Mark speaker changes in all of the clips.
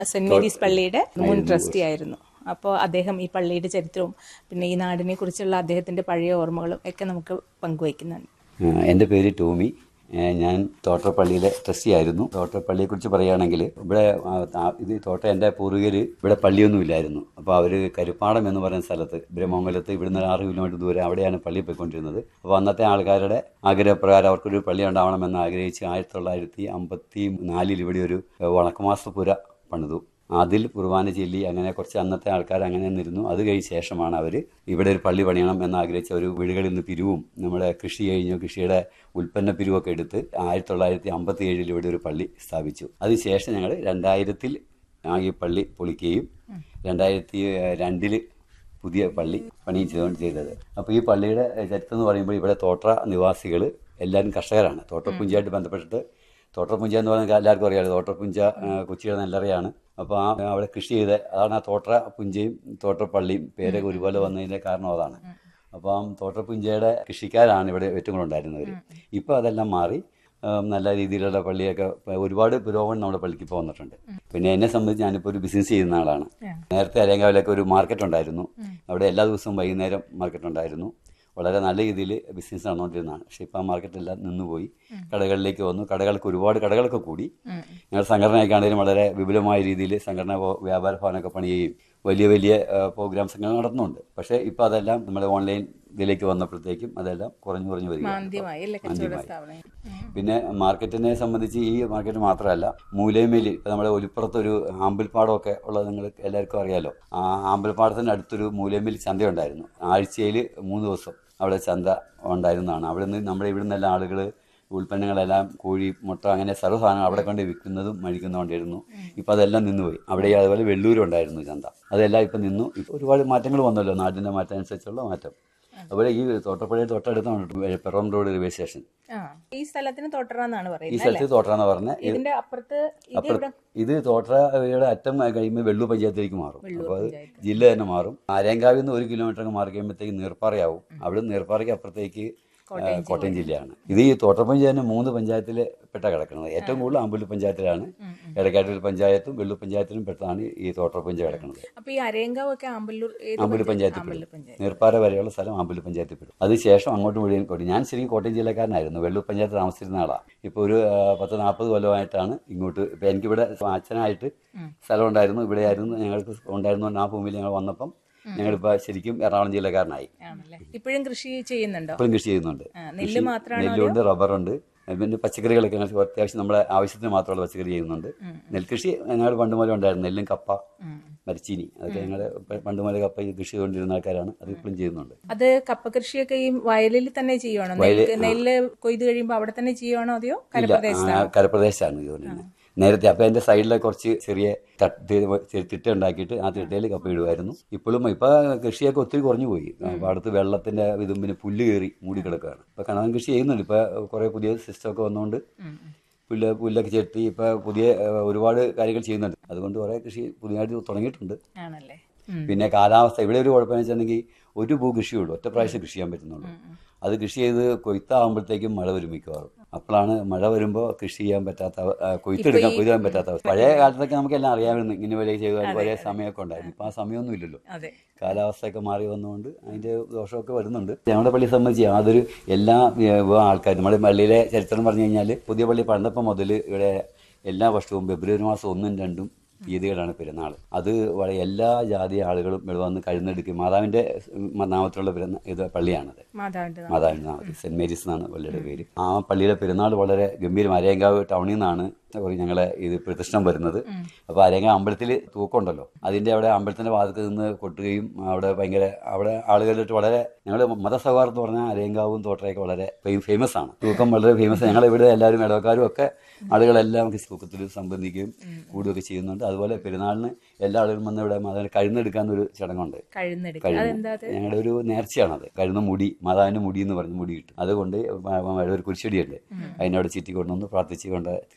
Speaker 1: Saint Mary's പള്ളിയുടെ മുൻ trustee ആയിരുന്നു അപ്പോൾ അദ്ദേഹം ഈ പള്ളിയുടെ ചരിത്രവും പിന്നെ ഈ നാടിനെ കുറിച്ചുള്ള അദ്ദേഹത്തിന്റെ പഴയ ഓർമ്മകളും ഒക്കെ നമുക്ക് പങ്കുവയ്ക്കുന്നുണ്ട്
Speaker 2: ആ, എൻ്റെ പേര് ടോമി ഏ, ഞാൻ തോട്ടപ്പള്ളിയിലെ ട്രസ്റ്റി ആയിരുന്നു തോട്ടപ്പള്ളിയെക്കുറിച്ച് പറയുകയാണെങ്കിൽ ഇവിടെ ആ, ആ- ഇത് തോട്ട എൻ്റെ പൂർവികർ ഇവിടെ പള്ളിയൊന്നും ഇല്ലായിരുന്നു അപ്പോൾ അവർ കരുപ്പാടം എന്ന് പറയുന്ന സ്ഥലത്ത് ബ്രഹ്മംഗലത്ത് ഇവിടുന്ന് ആറ് കിലോമീറ്റർ ദൂരെ അവിടെയാണ് പള്ളി പോയിക്കൊണ്ടിരുന്നത് അപ്പോൾ അന്നത്തെ ആൾക്കാരുടെ ആഗ്രഹപ്രകാരം അവർക്കൊരു പള്ളി ഉണ്ടാവണമെന്ന് ആഗ്രഹിച്ച് ആയിരത്തി തൊള്ളായിരത്തി അമ്പത്തി നാലിൽ ഇവിടെ ഒരു വണക്കമാസപുര പണിതു അതിൽ കുർബാന ചൊല്ലി അങ്ങനെ കുറച്ച് അന്നത്തെ ആൾക്കാർ അങ്ങനെ നിന്നിരുന്നു അത് കഴിഞ്ഞ ശേഷമാണ് അവർ ഇവിടെ ഒരു പള്ളി പണിയണം എന്ന് ആഗ്രഹിച്ച ഒരു വീടുകളിൽ നിന്ന് പിരിവും നമ്മുടെ കൃഷി കഴിഞ്ഞു കൃഷിയുടെ ഉൽപ്പന്ന പിരിവൊക്കെ എടുത്ത് ആയിരത്തി തൊള്ളായിരത്തി അമ്പത്തി ഏഴിൽ ഇവിടെ ഒരു പള്ളി സ്ഥാപിച്ചു അതിനുശേഷം ഞങ്ങൾ രണ്ടായിരത്തിൽ ആ ഈ പള്ളി പൊളിക്കുകയും രണ്ടായിരത്തി രണ്ടിൽ പുതിയ പള്ളി പണി ചെയ്തുകൊണ്ട് ചെയ്തത് അപ്പോൾ ഈ പള്ളിയുടെ ചരിത്രം എന്ന് പറയുമ്പോൾ ഇവിടെ തോട്ട നിവാസികൾ എല്ലാവരും കർഷകരാണ് തോട്ടപ്പുഞ്ചയായിട്ട് ബന്ധപ്പെട്ടിട്ട് തോട്ടപ്പുഞ്ച എന്ന് പറയുന്നത് എല്ലാവർക്കും അറിയാമല്ലോ തോട്ടപ്പുഞ്ച ആ, കൊച്ചിയുടെ നെല്ലറയാണ് അപ്പോൾ ആ അവിടെ കൃഷി ചെയ്ത് അതാണ് ആ തോട്ട പുഞ്ചയും തോട്ടപ്പള്ളിയും പേരൊക്കെ ഒരുപോലെ വന്നതിൻ്റെ കാരണം അതാണ് അപ്പോൾ ആ തോട്ടപ്പുഞ്ചയുടെ കൃഷിക്കാരാണ് ഇവിടെ ഏറ്റവും കൂടുതൽ ഉണ്ടായിരുന്നവർ ഇപ്പോൾ അതെല്ലാം മാറി ഉം, നല്ല രീതിയിലുള്ള പള്ളിയൊക്കെ ഇപ്പൊ ഒരുപാട് പുരോഗമനം നമ്മുടെ പള്ളിക്ക് ഇപ്പോൾ വന്നിട്ടുണ്ട് പിന്നെ എന്നെ സംബന്ധിച്ച് ഞാനിപ്പോൾ ഒരു ബിസിനസ് ചെയ്യുന്ന ആളാണ് നേരത്തെ അരയങ്കാവിലൊക്കെ ഒരു മാർക്കറ്റ് ഉണ്ടായിരുന്നു അവിടെ എല്ലാ ദിവസവും വൈകുന്നേരം മാർക്കറ്റ് ഉണ്ടായിരുന്നു വളരെ നല്ല രീതിയിൽ ബിസിനസ് നടന്നുകൊണ്ടിരുന്നതാണ് പക്ഷേ ഇപ്പോൾ ആ മാർക്കറ്റെല്ലാം നിന്നുപോയി കടകളിലേക്ക് വന്നു കടകൾക്ക് ഒരുപാട് കടകളൊക്കെ കൂടി ഞങ്ങൾ സംഘടനയൊക്കെ ആണെങ്കിലും വളരെ വിപുലമായ രീതിയിൽ സംഘടന പോ- വ്യാപാര ഭവനൊക്കെ പണിയുകയും വലിയ വലിയ പ്രോഗ്രാംസ് ഒക്കെ നടത്തുന്നുണ്ട് പക്ഷേ ഇപ്പോൾ അതെല്ലാം നമ്മുടെ ഓൺലൈൻ ഇതിലേക്ക് വന്നപ്പോഴത്തേക്കും അതെല്ലാം കുറഞ്ഞു കുറഞ്ഞു വരികയാണ്
Speaker 1: മാന്ദ്യമായി അല്ലേ കച്ചവട സ്ഥാപനം
Speaker 2: പിന്നെ മാർക്കറ്റിനെ സംബന്ധിച്ച് ഈ മാർക്കറ്റ് മാത്രമല്ല മൂലേമേലി ഇപ്പം നമ്മുടെ ഒലിപ്പുറത്ത് ഒരു ആമ്പൽപ്പാടമൊക്കെ ഉള്ളത് നിങ്ങൾ എല്ലാവർക്കും അറിയാലോ ആ ആമ്പൽപ്പാടത്തിൻ്റെ അടുത്തൊരു മൂലേമേലി ചന്തയുണ്ടായിരുന്നു ആഴ്ചയിൽ മൂന്ന് ദിവസം അവിടെ ചന്ത ഉണ്ടായിരുന്നതാണ് അവിടെ നിന്ന് നമ്മുടെ ഇവിടെ നിന്നെല്ലാം ആളുകൾ ഉൽപ്പന്നങ്ങളെല്ലാം കോഴി മുട്ട അങ്ങനെ സർവ്വ സാധനങ്ങൾ അവിടെ കൊണ്ട് വിൽക്കുന്നതും മഴിക്കുന്നതുകൊണ്ടിരുന്നു ഇപ്പം അതെല്ലാം നിന്നുപോയി അവിടെ അതുപോലെ വെള്ളൂരും ഉണ്ടായിരുന്നു ചന്ത അതെല്ലാം ഇപ്പം നിന്നു ഇപ്പം ഒരുപാട് മാറ്റങ്ങൾ വന്നല്ലോ നാടിൻ്റെ മാറ്റം അനുസരിച്ചുള്ള മാറ്റം അതുപോലെ ഈ തോട്ടപ്പുഴയിൽ തൊട്ടടുത്താണ് പെറോം റോഡ് റെയിൽവേ സ്റ്റേഷൻ
Speaker 1: ആ ഈ സ്ഥലത്തിന് തൊട്ടറ എന്നാണ്
Speaker 2: ഈ
Speaker 1: പറയുന്നത്
Speaker 2: സ്ഥലത്ത് തോട്ടാന്ന് പറഞ്ഞ
Speaker 1: ഇതിന്റെ അപ്പുറത്ത് ഇത് ഇവിടെ
Speaker 2: ഇത് തോട്ടയുടെ അറ്റം കഴിയുമ്പോൾ വെള്ളൂർ പഞ്ചായത്തിലേക്ക് മാറും അപ്പോൾ അത് ജില്ല തന്നെ മാറും ആരേങ്കാവിൽ നിന്ന് ഒരു കിലോമീറ്റർ അങ്ങ് മാറി കഴിയുമ്പോഴത്തേക്ക് നീർപ്പാറയാവും അവിടെ നിന്ന് നീർപ്പാറയ്ക്ക് അപ്പുറത്തേക്ക് ആ, കോട്ടയം ജില്ലയാണ് ഇത് ഈ തോട്ടപ്പഞ്ചായത്തിന് മൂന്ന് പഞ്ചായത്തിൽ പെട്ട കിടക്കുന്നത് ഏറ്റവും കൂടുതൽ ആമ്പല്ലൂർ പഞ്ചായത്തിലാണ് എടക്കാട്ടൂർ പഞ്ചായത്തും വെള്ളൂർ പഞ്ചായത്തിലും പെട്ടതാണ് ഈ തോട്ടപ്പഞ്ച കിടക്കുന്നത്
Speaker 1: അപ്പൊ ഈ അരയങ്കാവ് ഒക്കെ ആമ്പല്ലൂർ ഏത്
Speaker 2: ആമ്പല്ലൂർ പഞ്ചായത്തിൽ
Speaker 1: ആമ്പല്ലൂർ
Speaker 2: പെടും
Speaker 1: പഞ്ചായത്ത്
Speaker 2: നീർപ്പാറ വരെയുള്ള സ്ഥലം ആമ്പല്ലൂർ പഞ്ചായത്തിൽ പെടും അതിനുശേഷം അങ്ങോട്ട് മുഴുവൻ കോട്ടയം ഞാൻ ശരിക്കും കോട്ടയം ജില്ലക്കാരനായിരുന്നു വെള്ളൂർ പഞ്ചായത്ത് താമസിച്ചിരുന്ന ആളാണ് ഇപ്പോൾ ഒരു ആ, പത്ത് നാൽപ്പത് കൊല്ലമായിട്ടാണ് ഇങ്ങോട്ട് ഇപ്പം എനിക്കിവിടെ അച്ഛനായിട്ട് സ്ഥലം ഉണ്ടായിരുന്നു ഇവിടെ ആയിരുന്നു ഞങ്ങൾക്ക് ഉണ്ടായിരുന്നു ആ ഭൂമിയിൽ ഞങ്ങൾ വന്നപ്പം ഞങ്ങളിപ്പോൾ ശരിക്കും എറണാകുളം ജില്ലക്കാരനായി
Speaker 1: ആണല്ലേ ഇപ്പോഴും കൃഷി ചെയ്യുന്നുണ്ടോ
Speaker 2: ഇപ്പോഴും കൃഷി ചെയ്യുന്നുണ്ട്
Speaker 1: ആ, നെല്ല് മാത്രമാണോ
Speaker 2: നെല്ലുണ്ട് റബ്ബറുണ്ട് പിന്നെ പച്ചക്കറികളൊക്കെ ഞങ്ങൾ അത്യാവശ്യം നമ്മുടെ ആവശ്യത്തിന് മാത്രമുള്ള പച്ചക്കറി ചെയ്യുന്നുണ്ട് നെൽകൃഷി ഞങ്ങൾ പണ്ട് മുതലേ ഉണ്ടായിരുന്നു നെല്ലും കപ്പ മരച്ചീനി അതൊക്കെ ഞങ്ങൾ പണ്ട് മുതലേ കപ്പ കൃഷി ചെയ്തുകൊണ്ടിരുന്ന ആൾക്കാരാണ് അത് ഇപ്പോഴും ചെയ്യുന്നുണ്ട്
Speaker 1: അത് കപ്പ കൃഷിയൊക്കെ ഈ വയലിൽ തന്നെ ചെയ്യുവാണോ നെല്ല് നെല്ല് കൊയ്ത് കഴിയുമ്പോൾ അവിടെ തന്നെ ചെയ്യുവാണോ അതെയോ
Speaker 2: ഇല്ല
Speaker 1: കരപ്രദേശത്ത്
Speaker 2: ആ, കരപ്രദേശത്താണ് ഇതുകൊണ്ട് തന്നെ നേരത്തെ അപ്പം അതിന്റെ സൈഡിലെ കുറച്ച് ചെറിയ തട്ട് ചെറിയ തിട്ട ഉണ്ടാക്കിയിട്ട് ആ തിട്ടയിൽ കപ്പ ഇടുമായിരുന്നു ഇപ്പോഴും ഇപ്പൊ കൃഷിയൊക്കെ ഒത്തിരി കുറഞ്ഞു പോയി അപ്പൊ അടുത്ത് വെള്ളത്തിന്റെ ഇതും പിന്നെ പുല്ല് കയറി മൂടി കിടക്കുകയാണ് ഇപ്പൊ കണവൻ കൃഷി ചെയ്യുന്നുണ്ട് ഇപ്പൊ കുറെ പുതിയ സിസ്റ്റം ഒക്കെ വന്നുകൊണ്ട് പുല്ല് പുല്ലൊക്കെ ചെട്ടി ഇപ്പൊ പുതിയ ഏഹ്, ഒരുപാട് കാര്യങ്ങൾ ചെയ്യുന്നുണ്ട് അതുകൊണ്ട് കുറെ കൃഷി പുതിയതായിട്ട് തുടങ്ങിയിട്ടുണ്ട്
Speaker 1: ആണല്ലേ
Speaker 2: പിന്നെ കാലാവസ്ഥ ഇവിടെ ഒരു കുഴപ്പമെന്ന് വെച്ചിട്ടുണ്ടെങ്കിൽ ഒരു ഭൂ കൃഷിയുള്ളൂ ഒറ്റ പ്രാവശ്യം കൃഷി ചെയ്യാൻ പറ്റുന്നുള്ളൂ അത് കൃഷി ചെയ്ത് കൊയ്ത്താകുമ്പോഴത്തേക്കും മഴ വരും മിക്കവാറും അപ്പോഴാണ് മഴ വരുമ്പോൾ കൃഷി ചെയ്യാൻ പറ്റാത്ത അവ- ആ, കൊയ്ത്തെടുക്കാൻ കൊയ്താൻ പറ്റാത്ത അവസ്ഥ പഴയ കാലത്തൊക്കെ നമുക്കെല്ലാം അറിയാമായിരുന്നു ഇങ്ങനെ വലിയ ചെയ്താൽ ഒരേ സമയമൊക്കെ ഉണ്ടായിരുന്നു ഇപ്പം ആ സമയമൊന്നും ഇല്ലല്ലോ
Speaker 1: അതെ
Speaker 2: കാലാവസ്ഥയൊക്കെ മാറി വന്നുകൊണ്ട് അതിന്റെ ദോഷമൊക്കെ വരുന്നുണ്ട് ഞങ്ങളുടെ പള്ളി സംബന്ധിച്ച് യാതൊരു എല്ലാ ഏഹ്, ആൾക്കാരും നമ്മുടെ പള്ളിയിലെ ചരിത്രം പറഞ്ഞു കഴിഞ്ഞാൽ പുതിയ പള്ളി പണിതപ്പം മുതൽ ഇവിടെ എല്ലാ വർഷവും ഫെബ്രുവരി മാസം ഒന്നും രണ്ടും തീയതികളാണ് പെരുന്നാൾ അത് വളരെ എല്ലാ ജാതി ആളുകളും ഇവിടെ വന്ന് കഴുന്നെടുക്കും മാതാവിന്റെ ഉം, നാമത്തിലുള്ള പെരുന്നാ ഇത് പള്ളിയാണത്
Speaker 1: മാതാവിന്റെ നാമം.
Speaker 2: മാതാവിന്റെ നാമത്തിൽ സെന്റ് മേരീസ് എന്നാണ് പള്ളിയുടെ പേര് ആ പള്ളിയിലെ പെരുന്നാൾ വളരെ ഗംഭീരം അരയങ്കാവ് ടൗണിൽ നിന്നാണ് ഒരു ഞങ്ങളെ ഇത് പ്രതിഷ്ഠം വരുന്നത് അപ്പോൾ അരയങ്കാവ് അമ്പലത്തിൽ തൂക്കമുണ്ടല്ലോ അതിന്റെ അവിടെ അമ്പലത്തിന്റെ ഭാഗത്ത് നിന്ന് കൊട്ടുകയും അവിടെ ഭയങ്കര അവിടെ ആളുകളിട്ട് വളരെ ഞങ്ങൾ മതസൗഹാർദ്ദം എന്ന് പറഞ്ഞാൽ അരയങ്കാവും തോട്ടറയൊക്കെ വളരെ ഫേമസ് ആണ് തൂക്കം വളരെ ഫേമസ് ഞങ്ങൾ ഇവിടെ എല്ലാവരും ഇടവക്കാരും ഒക്കെ ആളുകളെല്ലാം തൂക്കത്തിൽ സംബന്ധിക്കുകയും കൂടുകയൊക്കെ ചെയ്യുന്നുണ്ട് അതുപോലെ പെരുന്നാളിന് എല്ലാ ആളുകളും വന്ന് ഇവിടെ മാതാവിനെ കഴുന്നെടുക്കാൻ ഒരു ചടങ്ങുണ്ട്
Speaker 1: കഴുന്നെടുക്കുക
Speaker 2: കഴുന്ന്
Speaker 1: അതെന്താ അത്
Speaker 2: ഞങ്ങളുടെ ഒരു നേർച്ചയാണത് കഴുന്ന മുടി മാതാവിന്റെ മുടി എന്ന് പറഞ്ഞ് മുടി കിട്ടും അതുകൊണ്ട് മ- മ- ഒരു കുരിശടിയുണ്ട് അതിനവിടെ ചുറ്റി കൊണ്ടുവന്ന് പ്രാർത്ഥിച്ച് കൊണ്ട് തിരിച്ചു കൊടുക്കുന്ന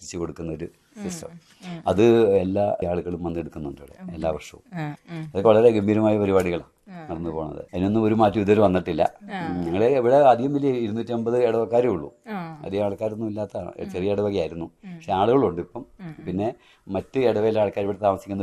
Speaker 2: എടുക്കുന്ന ഒരു സിസ്റ്റം അത് എല്ലാ ആളുകളും വന്ന് എടുക്കുന്നുണ്ട് ഇവിടെ എല്ലാ വർഷവും
Speaker 1: ആ, ഉം.
Speaker 2: അതൊക്കെ വളരെ ഗംഭീരമായ പരിപാടികളാണ് നടന്നു പോണത് അതിനൊന്നും ഒരു മാറ്റം ഇതുവരെ വന്നിട്ടില്ല ഞങ്ങളെ ഇവിടെ അധികം വലിയ ഇരുന്നൂറ്റമ്പത് ഇടവക്കാരേ ഉള്ളൂ
Speaker 1: ആ.
Speaker 2: അധികം ആൾക്കാരൊന്നും ഇല്ലാത്ത ചെറിയ ഇടവകയായിരുന്നു പക്ഷെ ആളുകളുണ്ട് ഇപ്പം പിന്നെ മറ്റ് ഇടവയിലെ ആൾക്കാർ ഇവിടെ താമസിക്കുന്ന